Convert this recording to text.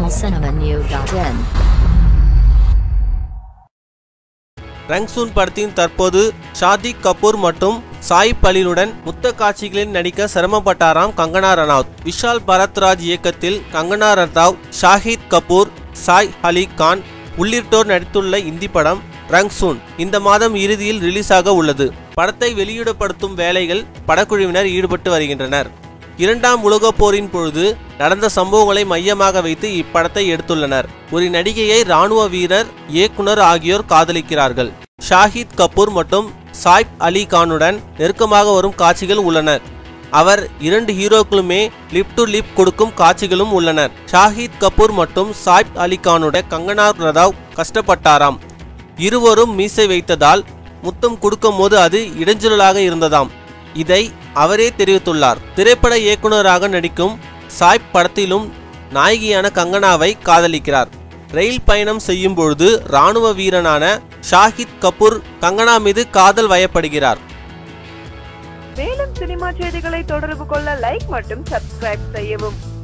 tamilcinemanew.in ரங்சூன் படத்தின் தற்போது ஷாதிக் கபூர் மற்றும் சாயிப் அலியுடன் முத்த காட்சிகளில் நடிக்க சிரமப்பட்டாராம் கங்கனா ரனாவத் விஷால் பரத்ராஜ் இயக்கத்தில் கங்கனா ரனாவ் ஷாஹித் கபூர் சாய் அலி கான் உள்ளிட்டோர் நடித்துள்ள இந்தி படம் ரங்சூன் இந்த மாதம் இறுதியில் ரிலீஸ் ஆக உள்ளது படத்தை வெளியிடப்படுத்தும் வேலைகள் படக்குழுவினர் ஈடுபட்டு வருகின்றனர் இரண்டாம் உலகப் போரின் பொழுது நடந்த சம்பவங்களை மையமாக வைத்து இப்படத்தை எடுத்துள்ளனர் ஒரு நடிகையை ராணுவ வீரர் இயக்குனர் ஆகியோர் காதலிக்கிறார்கள் ஷாஹித் கபூர் மற்றும் சாய்ப் அலி கானுடன் நெருக்கமாக வரும் காட்சிகள் உள்ளனர் அவர் இரண்டு ஹீரோக்களுமே லிப் டு லிப் கொடுக்கும் காட்சிகளும் உள்ளனர் ஷாஹித் கபூர் மற்றும் சாய்ப் அலி கானுடன் கங்கனா ரதாவ் கஷ்டப்பட்டாராம் இருவரும் மீசை வைத்ததால் முத்தம் கொடுக்கும்போது அது இடைஞ்சலாக இருந்ததாம் இதை அவரே தெரிவித்துள்ளார் திரைப்பட இயக்குனராக நடிக்கும் சாய்ப் படத்திலும் நாயகியான கங்கனாவை காதலிக்கிறார் ரயில் பயணம் செய்யும் பொழுது ராணுவ வீரனான ஷாஹித் கபூர் கங்கனா மீது காதல் வயப்படுகிறார் மேலும் சினிமா செய்திகளை தொடர்பு கொள்ள லைக் மற்றும் சப்ஸ்கிரைப் செய்யவும்